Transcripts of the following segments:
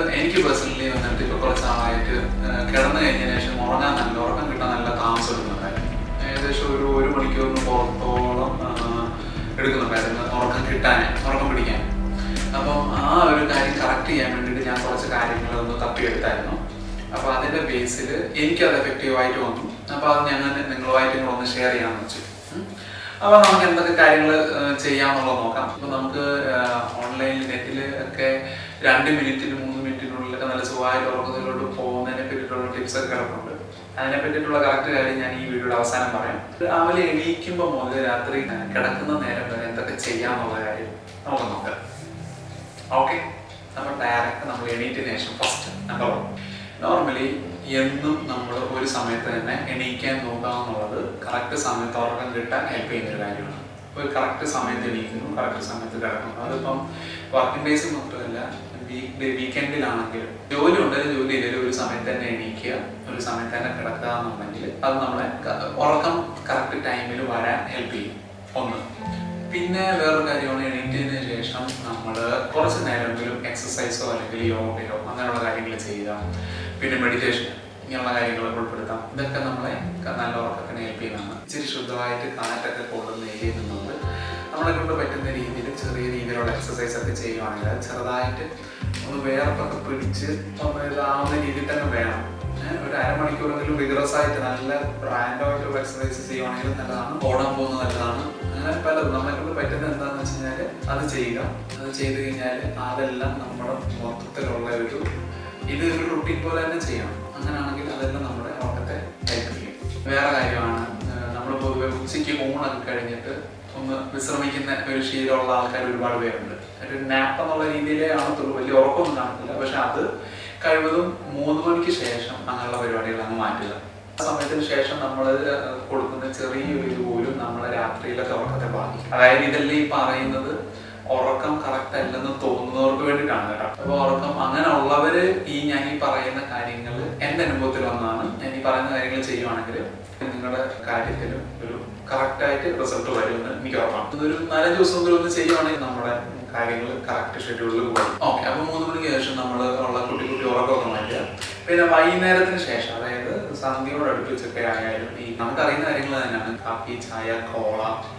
എനിക്ക് പേഴ്സണലി വന്നിട്ട് ഇപ്പൊ കുറച്ച് നാളായിട്ട് ആ, കിടന്നു കഴിഞ്ഞതിന് ശേഷം ഉറങ്ങാൻ നല്ല ഉറക്കം കിട്ടാൻ നല്ല താമസം എടുക്കുന്നുണ്ടായിരുന്നു ഏകദേശം ഒരു ഒരു മണിക്കൂറിന് പുറത്തോളം ആ, എടുക്കുന്നുണ്ടായിരുന്നു ഉറക്കം കിട്ടാൻ ഉറക്കം പിടിക്കാൻ അപ്പം ആ ഒരു കാര്യം കറക്റ്റ് ചെയ്യാൻ വേണ്ടിയിട്ട് ഞാൻ കുറച്ച് കാര്യങ്ങൾ ഒന്ന് തപ്പിയെടുത്തായിരുന്നു അപ്പോൾ അതിന്റെ ബേസിൽ എനിക്കത് എഫക്റ്റീവായിട്ട് വന്നു അപ്പോൾ അത് ഞങ്ങൾ നിങ്ങളുമായിട്ട് കൂടെ ഒന്ന് ഷെയർ ചെയ്യാമെന്ന് വെച്ചു ഉം. അപ്പോൾ നമുക്ക് എന്തൊക്കെ കാര്യങ്ങൾ ചെയ്യാമെന്നുള്ളത് നോക്കാം അപ്പോൾ നമുക്ക് ഓൺലൈനിൽ നെറ്റിൽ ഒക്കെ രണ്ട് മിനിറ്റിന് മൂന്ന് മിനിറ്റിനുള്ളിലൊക്കെ നല്ല സുഖമായിട്ട് ഉറങ്ങുന്നതിലോട്ട് പോകുന്നതിനെ പറ്റിയിട്ടുള്ള ടിപ്സ് ഒക്കെ കിടപ്പുണ്ട് അതിനെ പറ്റിയിട്ടുള്ള കറക്റ്റ് കാര്യം ഞാൻ ഈ വീഡിയോയുടെ അവസാനം പറയാം രാവിലെ എണീക്കുമ്പോൾ മുതൽ രാത്രി കിടക്കുന്ന നേരം വരെ എന്തൊക്കെ ചെയ്യാമെന്നുള്ള കാര്യം നമുക്ക് നോക്കാം ഓക്കെ നമ്മൾ ഡയറക്റ്റ് നമ്മൾ എണീറ്റതിന് ശേഷം ഫസ്റ്റ് നമ്പർ വൺ നോർമലി എന്നും നമ്മൾ ഒരു സമയത്ത് തന്നെ എണീക്കാൻ നോക്കുക എന്നുള്ളത് കറക്റ്റ് സമയത്ത് ഉറക്കം കിട്ടാൻ ഹെൽപ്പ് ചെയ്യുന്ന ഒരു കാര്യമാണ് ഒരു കറക്റ്റ് സമയത്ത് എണീക്കുന്നു കറക്റ്റ് സമയത്ത് കിടക്കുന്നു അതിപ്പം വർക്കിംഗ് ഡേയ്സ് മാത്രമല്ല വീക്ക് ഡേ വീക്കെൻഡിലാണെങ്കിലും ജോലി ഉണ്ടെങ്കിൽ ജോലി ഇല്ലെങ്കിൽ ഒരു സമയത്ത് തന്നെ എണീക്കുക ഒരു സമയത്ത് തന്നെ കിടക്കുക എന്നുണ്ടെങ്കിൽ അത് നമ്മളെ ക- ഉറക്കം കറക്റ്റ് ടൈമിൽ വരാൻ ഹെൽപ്പ് ചെയ്യും ഒന്ന് പിന്നെ വേറൊരു കാര്യമാണ് എണീറ്റതിന് ശേഷം നമ്മൾ കുറച്ച് നേരമെങ്കിലും എക്സസൈസോ അല്ലെങ്കിൽ യോഗയോ അങ്ങനെയുള്ള കാര്യങ്ങൾ ചെയ്യുക പിന്നെ മെഡിറ്റേഷൻ ഇങ്ങനെയുള്ള കാര്യങ്ങൾ ഉൾപ്പെടുത്താം ഇതൊക്കെ നമ്മളെ ക- നല്ല ഉറക്കത്തിന് ഹെൽപ്പ് ചെയ്യുന്നതാണ് ഇച്ചിരി ശുദ്ധമായിട്ട് കാറ്റൊക്കെ കൊള്ളുന്ന ഏരിയയിൽ നിന്നുകൊണ്ട് നമ്മളെ കൊണ്ട് പറ്റുന്ന രീതിയിൽ ചെറിയ രീതിയിലുള്ള എക്സസൈസ് ഒക്കെ ചെയ്യുവാണെങ്കിൽ അത് ചെറുതായിട്ട് ഒന്ന് വേർപ്പൊക്കെ പിടിച്ച് ഒന്ന് ഇതാവുന്ന രീതിയിൽ തന്നെ വേണം ഏഹ് ഒരു അരമണിക്കൂറെങ്കിലും വിഗ്രസ് ആയിട്ട് നല്ല ബ്രാൻഡായിട്ടുള്ള എക്സസൈസ് ചെയ്യുവാണെങ്കിൽ നല്ലതാണ് ഓടാൻ പോകുന്നത് നല്ലതാണ് അങ്ങനെ പലതും നമ്മളെ കൊണ്ട് പറ്റുന്നത് എന്താണെന്ന് വെച്ച് കഴിഞ്ഞാൽ അത് ചെയ്യുക അത് ചെയ്ത് കഴിഞ്ഞാൽ അതെല്ലാം നമ്മുടെ മൊത്തത്തിലുള്ള ഒരു ഇത് ഒരു റുട്ടീൻ പോലെ തന്നെ ചെയ്യണം അങ്ങനെയാണെങ്കിൽ അതെല്ലാം നമ്മുടെ ഉറക്കത്തെ ഹെൽപ്പ് ചെയ്യും വേറെ കാര്യമാണ് നമ്മൾ പൊതുവെ ഉച്ചയ്ക്ക് ഊണൊക്കെ കഴിഞ്ഞിട്ട് ഒന്ന് വിശ്രമിക്കുന്ന ഒരു ശീലമുള്ള ആൾക്കാർ ഒരുപാട് പേരുണ്ട് ഒരു നാപ്പ് എന്നുള്ള രീതിയിലേ ആണത്തുള്ളൂ വലിയ ഉറക്കമൊന്നും കാണത്തില്ല പക്ഷെ അത് കഴിവതും മൂന്ന് മണിക്ക് ശേഷം അങ്ങനെയുള്ള പരിപാടികൾ അങ്ങ് മാറ്റുക ആ സമയത്തിന് ശേഷം നമ്മൾ കൊടുക്കുന്ന ചെറിയൊരു ഇത് പോലും നമ്മളെ രാത്രിയിലത്തെ ഉറക്കത്തെ ബാധിക്കും അതായത് ഇതെല്ലാം ഈ പറയുന്നത് ഉറക്കം കറക്റ്റ് അല്ലെന്ന് തോന്നുന്നവർക്ക് വേണ്ടിയിട്ടാണ് കേട്ടോ അപ്പൊ ഉറക്കം അങ്ങനെ ഉള്ളവര് ഈ ഞാൻ ഈ പറയുന്ന കാര്യങ്ങൾ എന്റെ അനുഭവത്തിൽ വന്നതാണ് ഞാൻ ഈ പറയുന്ന കാര്യങ്ങൾ ചെയ്യുവാണെങ്കിൽ നിങ്ങളുടെ കാര്യത്തിലും ഒരു കറക്റ്റ് ആയിട്ട് റിസൾട്ട് വരുമെന്ന് എനിക്ക് ഉറപ്പാണ് ഇതൊരു നാലഞ്ച് ദിവസം മുതൽ ഒന്ന് ചെയ്യുവാണെങ്കിൽ നമ്മുടെ കാര്യങ്ങൾ കറക്റ്റ് ഷെഡ്യൂളിൽ പോകും ഓക്കെ അപ്പൊ മൂന്ന് മണിക്ക് ശേഷം നമ്മൾ ഉള്ള കുട്ടി കുട്ടി ഉറക്കമൊക്കെ മാറ്റുക പിന്നെ വൈകുന്നേരത്തിന് ശേഷം അതായത് സന്ധ്യയോട് അടുപ്പിച്ചൊക്കെ ആയാലും ഈ നമുക്കറിയുന്ന കാര്യങ്ങൾ തന്നെയാണ് കാപ്പി ചായ കോള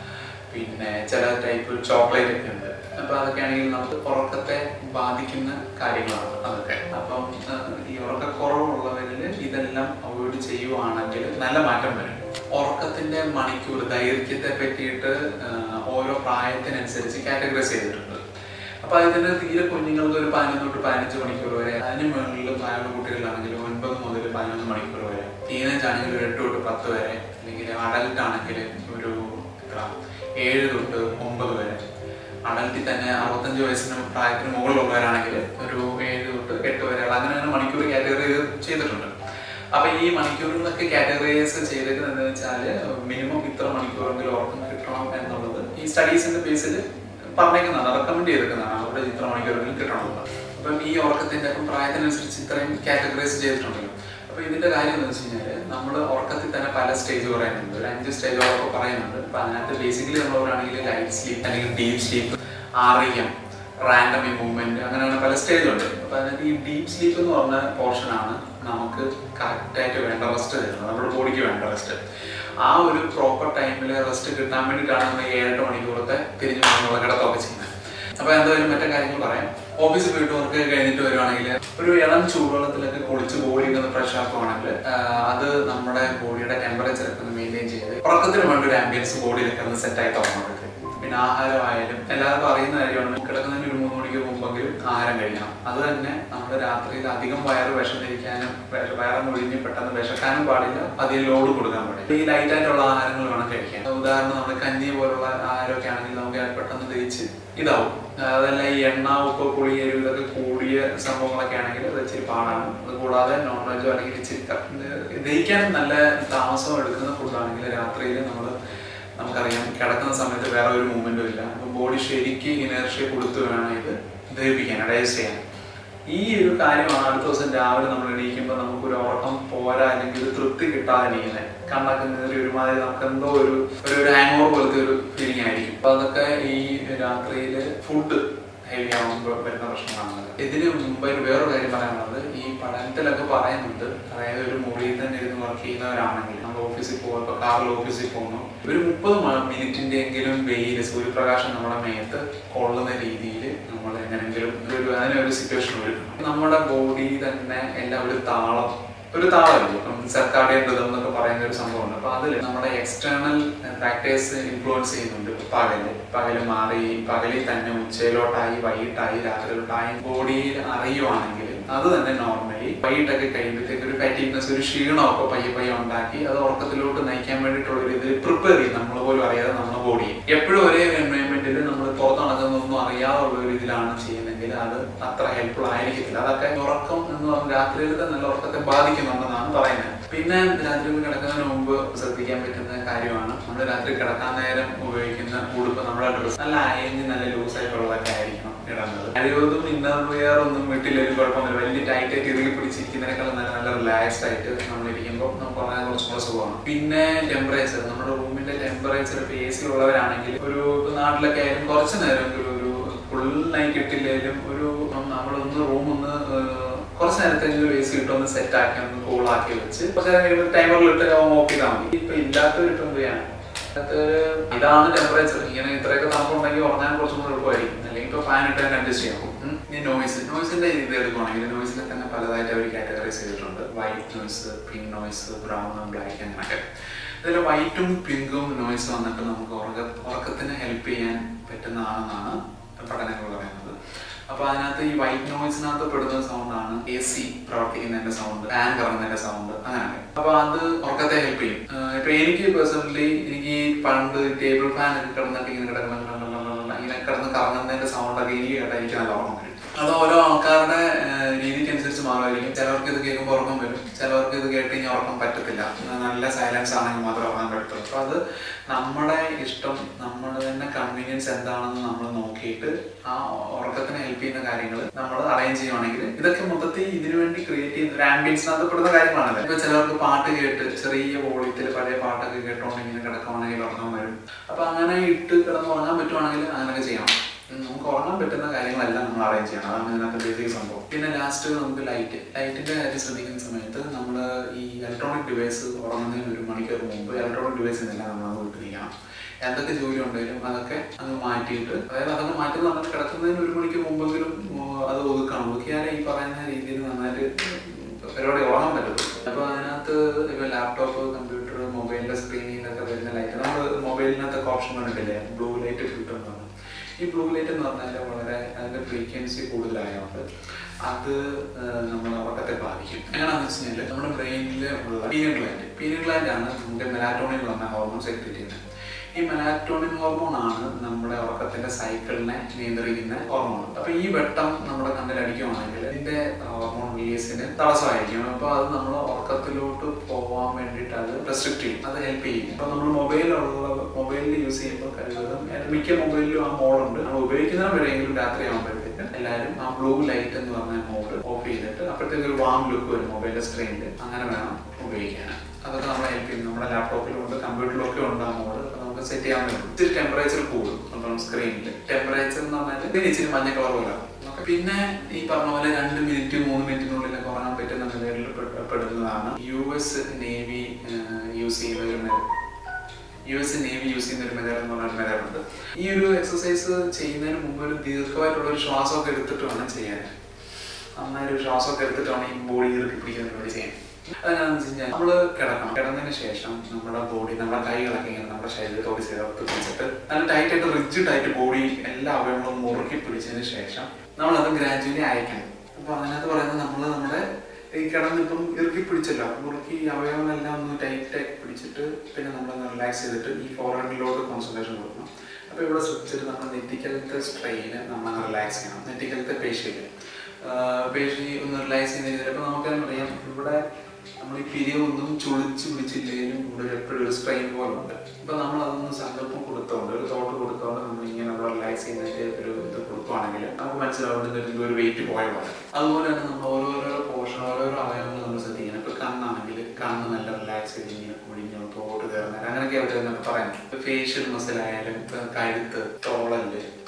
പിന്നെ ചില ടൈപ്പ് ചോക്ലേറ്റ് ഒക്കെ ഉണ്ട് അപ്പൊ അതൊക്കെ ആണെങ്കിൽ നമുക്ക് ഉറക്കത്തെ ബാധിക്കുന്ന കാര്യങ്ങളാണ് അതൊക്കെ അപ്പം ഏഹ്, ഈ ഉറക്കക്കുറവുള്ളവരിൽ ഇതെല്ലാം അവോയ്ഡ് ചെയ്യുവാണെങ്കിൽ നല്ല മാറ്റം വരും ഉറക്കത്തിന്റെ മണിക്കൂർ ദൈർഘ്യത്തെ പറ്റിയിട്ട് ഏഹ്, ഓരോ പ്രായത്തിനനുസരിച്ച് കാറ്റഗറൈസ് ചെയ്തിട്ടുണ്ട് അപ്പൊ ഇതിന് തീരെ കുഞ്ഞുങ്ങൾക്ക് ഒരു പതിനൊന്ന് തൊട്ട് പതിനഞ്ച് മണിക്കൂർ വരെ അതിന് മുകളിൽ പ്രായമുള്ള കുട്ടികളാണെങ്കിൽ ഒൻപത് മുതൽ പതിനൊന്ന് മണിക്കൂർ വരെ ടീനേജ് ആണെങ്കിൽ ഒരു എട്ട് തൊട്ട് പത്ത് വരെ അല്ലെങ്കിൽ അഡൽട്ട് ആണെങ്കിൽ ഒരു എത്ര ഏഴ് തൊട്ട് ഒമ്പത് വരെ അഡൽട്ടിൽ തന്നെ അറുപത്തഞ്ച് വയസ്സിന് പ്രായത്തിന് മുകളിലുള്ളവരാണെങ്കിൽ ഒരു ഏഴ് തൊട്ട് എട്ട് വരെ അങ്ങനെ അങ്ങനെ മണിക്കൂർ കാറ്റഗറി ചെയ്തിട്ടുണ്ട് അപ്പൊ ഈ മണിക്കൂറുകളൊക്കെ കാറ്റഗറൈസ് ചെയ്തേക്കുന്നത് എന്താ വെച്ചാല് മിനിമം ഇത്ര മണിക്കൂറെങ്കിലും ഉറക്കം കിട്ടണം എന്നുള്ളത് ഈ സ്റ്റഡീസിന്റെ ബേസിൽ പറഞ്ഞേക്കുന്നതാണ് റെക്കമെൻഡ് ചെയ്തേക്കുന്നതാണ് അവിടെ ഇത്ര മണിക്കൂറെങ്കിലും കിട്ടണമെന്നുള്ളത് അപ്പം ഈ ഉറക്കത്തിന്റെ അപ്പം പ്രായത്തിനനുസരിച്ച് ഇത്രയും കാറ്റഗറൈസ് ചെയ്തിട്ടുണ്ടല്ലോ അപ്പൊ ഇതിന്റെ കാര്യം എന്ന് വെച്ച് കഴിഞ്ഞാല് നമ്മൾ ഉറക്കത്തിൽ തന്നെ പല സ്റ്റേജ് പറയുന്നുണ്ട് ഒരു അഞ്ച് സ്റ്റേജോളൊക്കെ പറയുന്നുണ്ട് അപ്പൊ അതിനകത്ത് ബേസിക്കലി നമ്മളവരാണെങ്കിൽ ലൈറ്റ് സ്ലീപ്പ് അല്ലെങ്കിൽ deep sleep R M random movement അങ്ങനെയാണ് പല സ്റ്റേജ് ഉണ്ട് അപ്പൊ അതിനകത്ത് ഈ ഡീപ് സ്ലീപ്പ് എന്ന് പറഞ്ഞ പോർഷൻ ആണ് നമുക്ക് കറക്റ്റ് ആയിട്ട് വേണ്ട റെസ്റ്റ് തരുന്നത് നമ്മുടെ ബോഡിക്ക് വേണ്ട റെസ്റ്റ് ആ ഒരു പ്രോപ്പർ ടൈമിൽ റെസ്റ്റ് കിട്ടാൻ വേണ്ടിയിട്ടാണ് നമ്മൾ ഈ ഏഴെട്ട് മണിക്കൂറത്തെ തിരിഞ്ഞു പോകുന്നുള്ള കിടത്തൊക്കെ ചെയ്യുന്നത് അപ്പൊ എന്തായാലും മറ്റേ കാര്യങ്ങൾ പറയാം ഓഫീസിൽ പോയിട്ട് വർക്ക് കഴിഞ്ഞിട്ട് വരുവാണെങ്കിൽ ഒരു ഇളം ചൂടുവെള്ളത്തിലൊക്കെ കുളിച്ച് ബോഡി ഒന്ന് ഫ്രഷ് ആക്കുവാണെങ്കിൽ അത് നമ്മുടെ ബോഡിയുടെ ടെമ്പറേച്ചർ ഒക്കെ ഒന്ന് മെയിൻറ്റെയിൻ ചെയ്ത് ഉറക്കത്തിന് വേണ്ട ഒരു ആംബിയൻസ് ബോഡിയിലൊക്കെ ഒന്ന് സെറ്റ് ആയി തുടങ്ങുമ്പോഴത്തേക്ക് പിന്നെ ആഹാരമായാലും എല്ലാവർക്കും അറിയുന്ന കാര്യമാണ് കിടക്കുന്നതിന് ഒരു മൂന്ന് മണിക്കൂർ മുമ്പെങ്കിലും ആഹാരം കഴിക്കണം അത് തന്നെ നമ്മുടെ രാത്രിയിൽ അധികം വയറ് വിഷമിരിക്കാനും വയറ് ഒഴിഞ്ഞ് പെട്ടെന്ന് വിശക്കാനും പാടില്ല അതിൽ ലോഡ് കൊടുക്കാൻ പാടില്ല ഈ ലൈറ്റ് ആയിട്ടുള്ള ആഹാരങ്ങൾ വേണം കഴിക്കാൻ ഉദാഹരണം നമ്മൾ കഞ്ഞി പോലുള്ള ആഹാരമൊക്കെ ആണെങ്കിൽ നമുക്ക് പെട്ടെന്ന് ദഹിച്ച് ഇതാവും അതല്ല ഈ എണ്ണ ഉപ്പ് പുളി എരിവ് ഇതൊക്കെ കൂടിയ സംഭവങ്ങളൊക്കെ ആണെങ്കിൽ അത് ഇച്ചിരി പാടാണ് അത് കൂടാതെ നോൺ വെജോ അല്ലെങ്കിൽ ഇച്ചിരി ക- ഇത് ദഹിക്കാൻ നല്ല താമസം എടുക്കുന്ന ഫുഡാണെങ്കിൽ രാത്രിയിൽ നമ്മൾ നമുക്കറിയാം കിടക്കുന്ന സമയത്ത് വേറെ ഒരു മൂവ്മെന്റും ഇല്ല അപ്പൊ ബോഡി ശരിക്ക് ഇനർഷ്യ കൊടുത്ത് വേണം ഇത് ദഹിപ്പിക്കാൻ ഡൈജസ്റ്റ് ചെയ്യാൻ ഈ ഒരു കാര്യമാണ് അടുത്ത ദിവസം രാവിലെ നമ്മൾ എണീക്കുമ്പോൾ നമുക്കൊരു ഉറക്കം പോരാ അല്ലെങ്കിൽ ഒരു തൃപ്തി കിട്ടാതെ ഇരിക്കുന്നത് കണ്ണൊക്കെ നേറി ഒരുമാതിരി നമുക്ക് എന്തോ ഒരു ഒരു ഒരു ഹാങ് ഓവർ പോലത്തെ ഒരു ഫീലിംഗ് ആയിരിക്കും അപ്പൊ അതൊക്കെ ഈ രാത്രിയിൽ ഫുഡ് ഹെവി ആവുമ്പോൾ വരുന്ന പ്രശ്നമാണ് ഇതിന് മുമ്പായിട്ട് വേറൊരു കാര്യം പറയാൻ മീത്തിലൊക്കെ പറയുന്നുണ്ട് അതായത് ഒരു മുറിയിൽ തന്നെ ഇരുന്ന് വർക്ക് ചെയ്യുന്നവരാണെങ്കിൽ നമ്മൾ ഓഫീസിൽ പോകുമ്പോൾ ഇപ്പോൾ കാറിൽ ഓഫീസിൽ പോകുന്നു ഒരു മുപ്പത് മിനിറ്റിന്റെ എങ്കിലും വെയിൽ സൂര്യപ്രകാശം നമ്മുടെ മേത്ത് കൊള്ളുന്ന രീതിയിൽ നമ്മൾ എങ്ങനെങ്കിലും ഒരു അതിനൊരു സിറ്റുവേഷൻ വരും നമ്മുടെ ബോഡി തന്നെ എല്ലാം ഒരു താളം ഒരു താളമല്ലോ ഇപ്പം സർക്കാരിയ ഋതം എന്നൊക്കെ പറയുന്ന ഒരു സംഭവമുണ്ട് അപ്പൊ അതിൽ നമ്മുടെ എക്സ്റ്റേണൽ ഫാക്ടേഴ്സ് ഇൻഫ്ലുവൻസ് ചെയ്യുന്നുണ്ട് പകല് പകല് മാറി പകലിൽ തന്നെ ഉച്ചയിലോട്ടായി വൈകിട്ടായി രാത്രിയിലോട്ടായി ബോഡിയിൽ അറിയുവാണെങ്കിൽ അത് തന്നെ നോർമലി വൈകിട്ടൊക്കെ കഴിയുമ്പോഴത്തേക്ക് ഒരു ഫാറ്റീക്നെസ് ഒരു ക്ഷീണമൊക്കെ പയ്യെ പയ്യെ ഉണ്ടാക്കി അത് ഉറക്കത്തിലോട്ട് നയിക്കാൻ വേണ്ടിയിട്ടുള്ള ഒരു ഇത് പ്രിപ്പയർ ചെയ്യും നമ്മൾ പോലും അറിയാതെ നമ്മുടെ ബോഡി എപ്പോഴും ഒരേ എൻവയോൺമെന്റിൽ നമ്മൾ പുറത്ത് നടക്കുന്നതൊന്നും അറിയാതുള്ള ഒരു ഇതിലാണ് ചെയ്യുന്നതെങ്കിൽ അത് അത്ര ഹെൽപ്ഫുൾ ആയിരിക്കത്തില്ല അതൊക്കെ ഉറക്കം എന്ന് പറഞ്ഞാൽ രാത്രിയിലത്തെ നല്ല ഉറക്കത്തെ ബാധിക്കുന്നുണ്ടെന്നാണ് പറയുന്നത് പിന്നെ രാത്രി കിടക്കുന്നതിന് മുമ്പ് ശ്രദ്ധിക്കാൻ പറ്റുന്ന കാര്യമാണ് നമ്മൾ രാത്രി കിടക്കാൻ നേരം ഉപയോഗിക്കുന്ന ഉടുപ്പ് നമ്മുടെ ഡ്രസ്സ് നല്ല അയഞ്ഞ് നല്ല ലൂസ് ആയിട്ടുള്ളതൊക്കെ ആയിരിക്കണം ഇടുന്നത് കഴിവതും ഇന്നർ വെയർ ഒന്നും വീട്ടിലൊരു കുഴപ്പമൊന്നുമില്ല വലിയ ടൈറ്റ് ആയിട്ട് ഇറുകി പിടിച്ചിരിക്കുന്നതിനേക്കാളും നല്ല നല്ല റിലാക്സ്ഡ് ആയിട്ട് നമ്മൾ ഇരിക്കുമ്പോൾ നമുക്ക് ഉറങ്ങാൻ കുറച്ചും കൂടെ സുഖമാണ് പിന്നെ ടെമ്പറേച്ചർ നമ്മുടെ റൂമിന്റെ ടെമ്പറേച്ചർ ഇപ്പോൾ എ സി ഉള്ളവരാണെങ്കിൽ ഒരു നാട്ടിലൊക്കെ ആയാലും കുറച്ച് നേരമെങ്കിലും ഒരു ഫുൾ നൈറ്റ് ഇട്ടില്ലെങ്കിലും ഒരു നമ്മളൊന്ന് റൂം ഒന്ന് ഏഹ്, കുറച്ച് നേരത്തെങ്കിലും എ സി ഇട്ടൊന്ന് സെറ്റ് ആക്കി ഒന്ന് കൂളാക്കി വെച്ച് കുറച്ച് നേരം ടൈമറിൽ ഇട്ട് ഓഫ് ചെയ്താൽ മതി ഇപ്പൊ ഇല്ലാത്തവരിപ്പം എന്ത് ചെയ്യാൻ അത് ഇതാണ് ടെമ്പറേച്ചർ ഇങ്ങനെ ഇത്രയൊക്കെ തണുപ്പുണ്ടെങ്കിൽ ഉറങ്ങാൻ കുറച്ചും കൂടെ എളുപ്പമായിരിക്കും അല്ലെങ്കിൽ ഇപ്പൊ ഫാൻ ഇട്ടാൽ അഡ്ജസ്റ്റ് ചെയ്യാം ഉം. ഇനി നോയ്സ് നോയ്സിന്റെ ഇത് എടുക്കുവാണെങ്കിൽ നോയ്സിനെ തന്നെ പലതായിട്ട് അവർ കാറ്റഗറൈസ് ചെയ്തിട്ടുണ്ട് white noise pink noise brown black അങ്ങനെയൊക്കെ ഇതിൽ വൈറ്റും പിങ്കും നോയ്സ് വന്നിട്ട് നമുക്ക് ഉറക്ക ഉറക്കത്തിന് ഹെൽപ്പ് ചെയ്യാൻ പറ്റുന്നതാണെന്നാണ് പഠനങ്ങൾ പറയുന്നത് അപ്പൊ അതിനകത്ത് ഈ വൈറ്റ് നോയ്സിനകത്ത് പെടുന്ന സൗണ്ടാണ് എ സി പ്രവർത്തിക്കുന്നതിന്റെ സൗണ്ട് ഫാൻ കറങ്ങുന്നതിന്റെ സൗണ്ട് അങ്ങനെയൊക്കെ അപ്പൊ അത് ഉറക്കത്തെ ഹെൽപ്പ് ചെയ്യും ആഹ് ഇപ്പൊ എനിക്ക് പേഴ്സണലി എനിക്ക് ഈ പണ്ട് ടേബിൾ ഫാൻ ഒക്കെ കിടന്നിട്ട് ഇങ്ങനെ കിടക്കുന്ന ഇങ്ങനെ കിടന്ന് കറങ്ങുന്നതിന്റെ സൗണ്ട് ഒക്കെ എനിക്ക് കേട്ടാൽ എനിക്ക് നല്ല ഉറക്കം വരും അത് ഓരോ ആൾക്കാരുടെ ആഹ് രീതിക്ക് അനുസരിച്ച് മാറുമായിരിക്കും ചിലവർക്ക് ഇത് കേൾക്കുമ്പോൾ ഉറക്കം വരും ചിലവർക്ക് ഇത് കേട്ട് കഴിഞ്ഞാൽ ഉറക്കം പറ്റത്തില്ല നല്ല സൈലൻസ് ആണെങ്കിൽ മാത്രമേ ഉറങ്ങാൻ പറ്റത്തുള്ളൂ അപ്പൊ അത് നമ്മുടെ ഇഷ്ടം നമ്മുടെ തന്നെ കൺവീനിയൻസ് എന്താണെന്ന് നമ്മൾ നോക്കിയിട്ട് ആ ഉറക്കത്തിന് ഹെൽപ്പ് ചെയ്യുന്ന കാര്യങ്ങൾ നമ്മൾ അറേഞ്ച് ചെയ്യുവാണെങ്കിൽ ഇതൊക്കെ മൊത്തത്തിൽ ഇതിനു വേണ്ടി ക്രിയേറ്റ് ചെയ്യുന്ന ഒരു ആംബിയൻസിനകത്ത് പെടുന്ന കാര്യങ്ങളാണല്ലോ ഇപ്പൊ ചിലർക്ക് പാട്ട് കേട്ട് ചെറിയ വോളിയത്തിൽ പഴയ പാട്ടൊക്കെ കേട്ടോണ്ട് ഇങ്ങനെ കിടക്കുവാണെങ്കിൽ ഉറങ്ങാൻ വരും അപ്പൊ അങ്ങനെ ഇട്ട് കിടന്ന് ഉറങ്ങാൻ പറ്റുവാണെങ്കിൽ അങ്ങനെയൊക്കെ ചെയ്യണം ഉം നമുക്ക് ഉറങ്ങാൻ പറ്റുന്ന കാര്യങ്ങളെല്ലാം നമ്മൾ അറേഞ്ച് ചെയ്യണം അതാണ് ഇതിനകത്ത് ബേസിക് സംഭവം പിന്നെ ലാസ്റ്റ് നമുക്ക് ലൈറ്റ് ലൈറ്റിന്റെ കാര്യം ശ്രദ്ധിക്കുന്ന സമയത്ത് നമ്മൾ ഈ ഇലക്ട്രോണിക് ഡിവൈസ് ഉറങ്ങുന്നതിന് ഒരു മണിക്കൂർ മുമ്പ് ഇലക്ട്രോണിക് ഡിവൈസ് എല്ലാം നമ്മൾ വിട്ടിരിക്കണം എന്തൊക്കെ ജോലി ഉണ്ടെങ്കിലും അതൊക്കെ അങ്ങ് മാറ്റിയിട്ട് അതായത് അതൊക്കെ മാറ്റി നമ്മൾ കിടക്കുന്നതിന് ഒരു മണിക്കൂർ മുമ്പെങ്കിലും ഉം, അത് ഒതുക്കണം ഒതുക്കിയാലേ ഈ പറയുന്ന രീതിയിൽ നന്നായിട്ട് പരിപാടി ഉറങ്ങാൻ പറ്റത്തുള്ളൂ അപ്പൊ അതിനകത്ത് ഇപ്പൊ ലാപ്ടോപ്പ് കമ്പ്യൂട്ടർ മൊബൈലിന്റെ സ്ക്രീനിലൊക്കെ വരുന്ന ലൈറ്റ് നമ്മൾ മൊബൈലിനകത്തൊക്കെ ഓപ്ഷൻ കണ്ടിട്ടില്ലേ ബ്ലൂ ലൈറ്റ് ഫിൽറ്റർ എന്ന് പറഞ്ഞു ഈ ബ്ലൂ ലൈറ്റ് എന്ന് പറഞ്ഞാൽ വളരെ അതിന്റെ ഫ്രീക്വൻസി കൂടുതലായതുകൊണ്ട് അത് നമ്മൾ ഉറക്കത്തെ ബാധിക്കും എങ്ങനെയാണെന്ന് വെച്ച് കഴിഞ്ഞാൽ നമ്മുടെ ബ്രെയിനിൽ ഉള്ള പീരിയഡ് ഗ്ലാൻഡ് പീരിയഡ് ഗ്ലാൻഡ് ആണ് നമ്മുടെ മെലാറ്റോണിൻ എന്ന് പറഞ്ഞ ഹോർമോൺ സെക്രേറ്റ് ചെയ്യുന്നത് ഈ മെലാറ്റോണിൻ ഹോർമോൺ ആണ് നമ്മുടെ ഉറക്കത്തിന്റെ സൈക്കിളിനെ നിയന്ത്രിക്കുന്ന ഹോർമോൺ അപ്പൊ ഈ വെട്ടം നമ്മുടെ കണ്ണിൽ അടിക്കുവാണെങ്കിൽ ഇതിന്റെ ഹോർമോൺ റിലീസിന് തടസ്സമായിരിക്കും അപ്പൊ അത് നമ്മൾ ഉറക്കത്തിലോട്ട് പോവാൻ വേണ്ടിയിട്ട് അത് റെസ്ട്രിക്ട് ചെയ്യും അത് ഹെൽപ്പ് ചെയ്യും അപ്പൊ നമ്മൾ മൊബൈലുള്ള മൊബൈലിൽ യൂസ് ചെയ്യുമ്പോൾ കഴിവതും മിക്ക മൊബൈലിലും ആ മോഡുണ്ട് നമ്മൾ ഉപയോഗിക്കുന്ന വരെയെങ്കിലും രാത്രി ആകുമ്പോഴത്തേക്ക് എല്ലാവരും ആ ബ്ലൂ ലൈറ്റ് എന്ന് പറഞ്ഞ മോഡ് ഓഫ് ചെയ്തിട്ട് അപ്പോഴത്തേക്ക് ഒരു വാം ലുക്ക് വരും മൊബൈലിന്റെ സ്ക്രീനിൽ അങ്ങനെ വേണം ഉപയോഗിക്കാൻ അതൊക്കെ നമ്മളെ ഹെൽപ്പ് ചെയ്യും നമ്മുടെ ലാപ്ടോപ്പിലും ഉണ്ട് കമ്പ്യൂട്ടറിലും ഒക്കെ ഉണ്ട് ആ മോഡ് അപ്പൊ നമുക്ക് സെറ്റ് ചെയ്യാൻ പറ്റും ഇച്ചിരി ടെമ്പറേച്ചർ കൂടും അപ്പം സ്ക്രീനിൽ ടെമ്പറേച്ചർ എന്ന് പറഞ്ഞാൽ ഇതിന് ഇച്ചിരി മഞ്ഞ കളർ പോലെ ആവും. നമുക്ക് പിന്നെ ഈ പറഞ്ഞ പോലെ രണ്ട് മിനിറ്റ് മൂന്ന് മിനിറ്റിനുള്ളിലൊക്കെ ഉറങ്ങാൻ പറ്റുന്ന നിലയിൽ പെടുന്നതാണ് യു എസ് നേവി യൂസ് ചെയ്യുന്ന ഒരു method U S navy use ചെയ്യുന്ന ഒരു മെത്തേഡ് എന്ന് പറഞ്ഞ ഒരു മെത്തേഡ് ഉണ്ട് ഈ ഒരു എക്സസൈസ് ചെയ്യുന്നതിന് മുമ്പ് ഒരു ദീർഘമായിട്ടുള്ള ഒരു ശ്വാസമൊക്കെ എടുത്തിട്ട് വേണം ചെയ്യാൻ നന്നായി ഒരു ശ്വാസമൊക്കെ എടുത്തിട്ട് വേണം ഈ ബോഡി ഇറുക്കി പിടിക്കുന്ന പരിപാടി ചെയ്യാൻ അതെന്താണെന്ന് വെച്ച് കഴിഞ്ഞാൽ നമ്മള് കിടക്കണം കിടന്നതിന് ശേഷം നമ്മുടെ ബോഡി നമ്മുടെ കൈകളൊക്കെ ഇങ്ങനെ നമ്മുടെ ശരീരത്തോട് ചേർത്ത് പിടിച്ചിട്ട് നല്ല ടൈറ്റ് ആയിട്ട് റിജിഡ് ആയിട്ട് ബോഡി എല്ലാ അവയവങ്ങളും മുറുക്കി പിടിച്ചതിന് ശേഷം നമ്മളത് ഗ്രാജുവലി അയക്കണം അപ്പൊ അതിനകത്ത് പറയുന്നത് നമ്മൾ നമ്മുടെ ഈ കിടന്നിപ്പം ഇറുക്കി പിടിച്ചല്ലോ മുറുക്കി ഈ അവയവങ്ങളെല്ലാം ഒന്ന് ടൈറ്റ് ആക്കി പിടിച്ചിട്ട് പിന്നെ നമ്മൾ റിലാക്സ് ചെയ്തിട്ട് ഈ ഫോർഹെഡിലോട്ട് കോൺസെൻട്രേഷൻ കൊടുക്കണം അപ്പൊ ഇവിടെ ശ്രദ്ധിച്ചിട്ട് നമ്മൾ നെറ്റിക്കലത്തെ സ്ട്രെയിന് നമ്മൾ റിലാക്സ് ചെയ്യണം നെറ്റിക്കലത്തെ പേശിയിൽ പേശി ഒന്ന് റിലാക്സ് ചെയ്യുന്ന ചിലപ്പോൾ നമുക്കെല്ലാം അറിയാം ഇവിടെ നമ്മൾ ഈ പിരിവൊന്നും ചുളിച്ച് പിടിച്ചില്ലെങ്കിലും ഇവിടെ എപ്പോഴും ഒരു സ്ട്രെയിൻ പോലെ ഉണ്ട് അപ്പൊ നമ്മൾ അതൊന്ന് സങ്കല്പം കൊടുത്തോണ്ട് ഒരു തോട്ട് കൊടുത്തോണ്ട് നമ്മൾ ഇങ്ങനെ നമ്മൾ റിലാക്സ് ചെയ്യുന്നതിന്റെ ഒരു ഇത് കൊടുക്കുവാണെങ്കിൽ നമുക്ക് മനസ്സിലാവുന്നത് ഇതിന്റെ ഒരു വെയിറ്റ് പോയ പോലെ അതുപോലെ തന്നെ നമ്മൾ ഓരോരോ പോർഷൻ ഓരോരോ അവയവങ്ങൾ നമ്മൾ ശ്രദ്ധിക്കണം ഇപ്പൊ കണ്ണാണെങ്കിൽ കണ്ണ് നല്ല റിലാക്സ് ചെയ്ത് ഇങ്ങനെ കുഴിഞ്ഞു തോട്ട് കയറുന്നത് അങ്ങനെയൊക്കെ അവർ തന്നെ പറയുന്നത് ഫേഷ്യൽ മസിൽ ആയാലും ഇപ്പൊ കഴുത്ത് തോളല്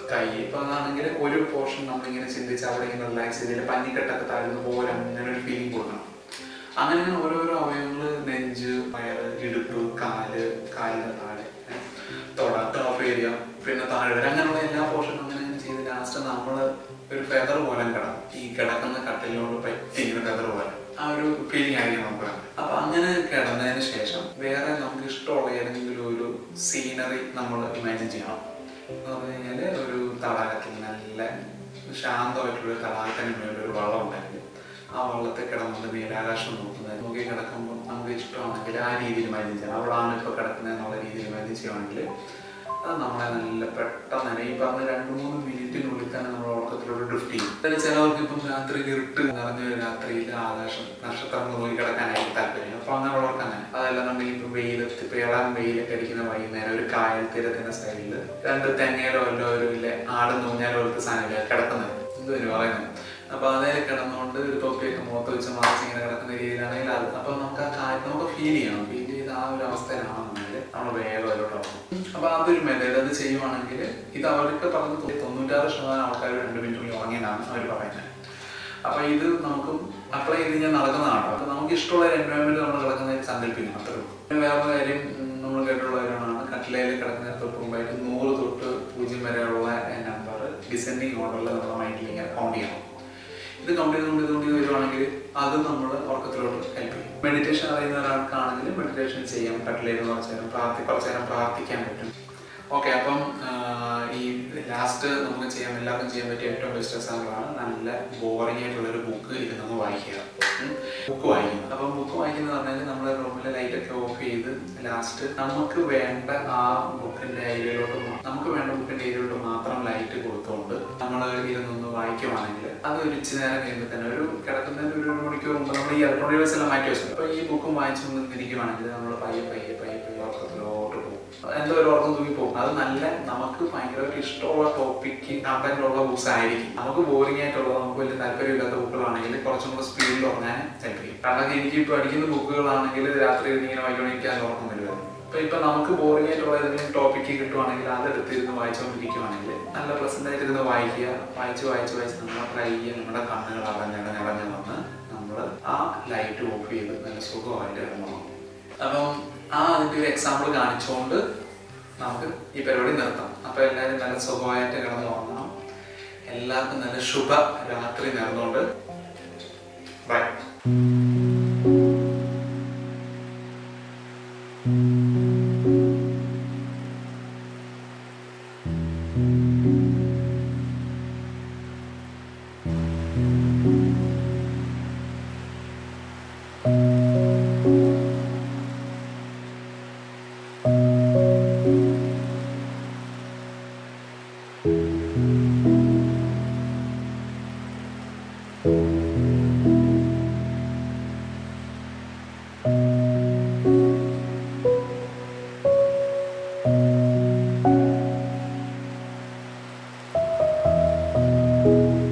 കൈ ഇപ്പൊ അതാണെങ്കിൽ ഒരു പോർഷൻ നമ്മളിങ്ങനെ ചിന്തിച്ച് അവിടെ ഇങ്ങനെ റിലാക്സ് ചെയ്തില്ല പഞ്ഞിക്കെട്ടൊക്കെ താഴുന്ന പോലെ അങ്ങനെ ഒരു ഫീലിംഗ് കൊടുക്കണം അങ്ങനെ ഇങ്ങനെ ഓരോരോ അവയവങ്ങൾ നെഞ്ച് വയറ് ഇടുപ്പ് കാല് കാലിന്റെ താഴെ ഏ, തൊട ടോപ്പ് ഏരിയ പിന്നെ താഴെ വരെ അങ്ങനെയുള്ള എല്ലാ പോർഷനും അങ്ങനെ അങ്ങനെ ചെയ്ത് ലാസ്റ്റ് നമ്മൾ ഒരു ഫെദർ പോലെ കിടക്കും ഈ കിടക്കുന്ന കട്ടിലോട് പറ്റിയ ഫെദർ പോലെ ആ ഒരു ഫീലിംഗ് ആയിരിക്കും നമുക്ക് വേണ്ടത്. അപ്പൊ അങ്ങനെ കിടന്നതിന് ശേഷം വേറെ നമുക്ക് ഇഷ്ടമുള്ള ഏതെങ്കിലും ഒരു സീനറി നമ്മൾ ഇമാജിൻ ചെയ്യണം എന്ന് പറഞ്ഞു കഴിഞ്ഞാല് ഒരു തടാകത്തിൽ നല്ല ശാന്തമായിട്ടുള്ള ഒരു തടാകത്തിന് മേലെ ഒരു വള്ളം ഉണ്ടായിരുന്നു ആ വള്ളത്തിൽ കിടന്നുകൊണ്ട് നീലാകാശം നോക്കുന്നത് നോക്കി കിടക്കുമ്പോൾ നമുക്ക് ഇഷ്ടമാണെങ്കിൽ ആ രീതിയിൽ ഇമാജിൻ ചെയ്യണം അവിടാണ് ഇപ്പോൾ കിടക്കുന്നത് എന്നുള്ള രീതിയിൽ ഇമാജിൻ ചെയ്യുവാണെങ്കിൽ അത് നമ്മളെ നല്ല പെട്ടെന്ന് തന്നെ ഈ പറഞ്ഞ രണ്ട് മൂന്ന് മിനിറ്റിനുള്ളിൽ തന്നെ നമ്മൾ ഉറക്കത്തിലൂടെ ഡ്രിഫ്റ്റ് ചെയ്യും അതിൽ ചിലവർക്ക് ഇപ്പം രാത്രി ഇരുട്ട് നിറഞ്ഞ ഒരു രാത്രിയിൽ ആകാശം നക്ഷത്രങ്ങൾ നോക്കി കിടക്കാനായിട്ട് താല്പര്യം അപ്പൊ അങ്ങനെയുള്ളവർക്ക് അങ്ങനെ അതല്ലാന്നുണ്ടെങ്കിൽ ഇപ്പൊ വെയിലത്ത് ഇപ്പൊ ഇളം വെയിലൊക്കെ അടിക്കുന്ന വൈകുന്നേരം ഒരു കായൽ തീരത്തിന്റെ സൈഡിൽ രണ്ട് തെങ്ങയിലോ വല്ലോ ഒരു ഇല്ല ആടും നൂഞ്ഞാലോ പോലത്തെ സാധനമില്ല കിടക്കുന്നത് എന്തൊരു പറയുന്നത് അപ്പൊ അതേ കിടന്നുകൊണ്ട് ഒരു തൊപ്പിയൊക്കെ മുഖത്ത് വെച്ച് മറിച്ച് ഇങ്ങനെ കിടക്കുന്ന രീതിയിലാണെങ്കിൽ അത് അപ്പൊ നമുക്ക് ആ കാര്യം നമുക്ക് ഫീൽ ചെയ്യണം ഫീൽ ചെയ്ത് ആ ഒരു അവസ്ഥയിലാണെന്നുണ്ടെങ്കിൽ നമ്മൾ വേഗം അതിലോട്ട് ഇറങ്ങും അപ്പൊ അതൊരു മെത്തേഡ് അത് ചെയ്യുവാണെങ്കിൽ ഇത് അവർക്ക് പറഞ്ഞ് തൊ- തൊണ്ണൂറ്റാറ് ശതമാനം ആൾക്കാർ രണ്ട് മിനിറ്റുള്ളിൽ ഉറങ്ങിയെന്നാണ് അവർ പറയുന്നത് അപ്പൊ ഇത് നമുക്ക് അപ്ലൈ ചെയ്ത് കഴിഞ്ഞാൽ നടക്കുന്നതാണ് അപ്പൊ നമുക്ക് ഇഷ്ടമുള്ള ഒരു എൻവയോൺമെന്റ് നമ്മൾ കിടക്കുന്നതിൽ സങ്കല്പിക്കണം അത്രേ ഉള്ളൂ പിന്നെ വേറെ കാര്യം ഉം, നമ്മൾ കേട്ടുള്ള കാര്യമാണ് കട്ടിലയിൽ കിടക്കുന്നതിന് തൊട്ട് മുമ്പായിട്ട് നൂറ് തൊട്ട് പൂജ്യം വരെയുള്ള നമ്പർ ഡിസെൻഡിങ് ഓർഡറിൽ നമ്മുടെ മൈൻഡിൽ ഇങ്ങനെ കൗണ്ട് ചെയ്യണം ഇത് കൗണ്ട് ചെയ്തുകൊണ്ട് ഇതുകൊണ്ട് ഇത് വരുവാണെങ്കിൽ അത് നമ്മൾ ഉറക്കത്തിലോട്ട് ഹെൽപ്പ് ചെയ്യും മെഡിറ്റേഷൻ അറിയുന്ന ഒരാൾക്കാണെങ്കിൽ മെഡിറ്റേഷൻ ചെയ്യാം കട്ടിലേക്ക് കുറച്ച് നേരം പ്രാർത്ഥി കുറച്ച് നേരം പ്രാർത്ഥിക്കാൻ പറ്റും ഓക്കെ അപ്പം ആ, ഈ ലാസ്റ്റ് നമുക്ക് ചെയ്യാൻ എല്ലാവർക്കും ചെയ്യാൻ പറ്റിയ ഏറ്റവും ബെസ്റ്റ് എക്സാമ്പിളാണ് നല്ല ബോറിംഗ് ആയിട്ടുള്ള ഒരു ബുക്ക് ഇരുന്നൊന്ന് വായിക്കുക ബുക്ക് വായിക്കുന്നത് അപ്പം ബുക്ക് വായിക്കുന്നത് പറഞ്ഞാൽ നമ്മുടെ റൂമിലെ ലൈറ്റ് ഒക്കെ ഓഫ് ചെയ്ത് ലാസ്റ്റ് നമുക്ക് വേണ്ട ആ ബുക്കിന്റെ ഏരിയയിലോട്ട് മാ- നമുക്ക് വേണ്ട ബുക്കിന്റെ ഏരിയയിലോട്ട് മാത്രം ലൈറ്റ് കൊടുത്തുകൊണ്ട് നമ്മൾ ഇരുന്നൊന്ന് വായിക്കുവാണെങ്കിൽ അത് ഒരു ഇച്ചിരി നേരം കഴിയുമ്പോൾ തന്നെ ഒരു കിടക്കുന്നതിന് ഒരു ഒരു മണിക്കൂർ മുമ്പ് നമ്മൾ ഈ ഇലക്ട്രോണിക് ഡിവൈസ് എല്ലാം മാറ്റി വെച്ചു അപ്പോൾ ഈ ബുക്കും വായിച്ചുകൊണ്ട് ഇരിക്കുവാണെങ്കിൽ നമ്മൾ പയ്യെ പയ്യെ പയ്യെ പയ്യെ ഉറക്കത്തിലോട്ട് പോകും എന്തോ ഒരു ഉറക്കം തൂങ്ങി പോകും അത് നല്ല നമുക്ക് ഭയങ്കരമായിട്ട് ഇഷ്ടമുള്ള ടോപ്പിക്ക് കണ്ടന്റുള്ള ബുക്സ് ആയിരിക്കും നമുക്ക് ബോറിംഗ് ആയിട്ടുള്ള നമുക്ക് വലിയ താല്പര്യമില്ലാത്ത ബുക്കുകളാണെങ്കിൽ കുറച്ചും കൂടെ സ്പീഡിൽ ഉറങ്ങാൻ ഹെൽപ്പ് ചെയ്യും കാരണം എനിക്ക് ഇപ്പോൾ പഠിക്കുന്ന ബുക്കുകളാണെങ്കിൽ രാത്രി ഇങ്ങനെ വായിക്കണമെങ്കിൽ ഉറക്കം വരുമായിരുന്നു ഇപ്പൊ ഇപ്പൊ നമുക്ക് ബോറിംഗ് ആയിട്ടുള്ള ഏതെങ്കിലും ടോപ്പിക്ക് കിട്ടുവാണെങ്കിൽ അതെടുത്തിരുന്ന് വായിച്ചുകൊണ്ടിരിക്കുവാണെങ്കിൽ നല്ല പ്ലസന്റ് ആയിട്ട് ഇരുന്ന് വായിക്കുക വായിച്ച് വായിച്ച് വായിച്ച് നമ്മുടെ കയ്യെ നമ്മുടെ കണ്ണുകൾ അടഞ്ഞടഞ്ഞ് അടഞ്ഞ് വന്ന് നമ്മൾ ആ ലൈറ്റ് ഓഫ് ചെയ്ത് നല്ല സുഖമായിട്ട് ഇറങ്ങണം അപ്പം ആ അതിന്റെ ഒരു എക്സാമ്പിൾ കാണിച്ചുകൊണ്ട് നമുക്ക് ഈ പരിപാടി നിർത്താം അപ്പൊ എല്ലാവരും നല്ല സുഖമായിട്ട് കിടന്ന് ഉറങ്ങണം എല്ലാവർക്കും നല്ല ശുഭ രാത്രി നേർന്നുകൊണ്ട് ബൈ thank you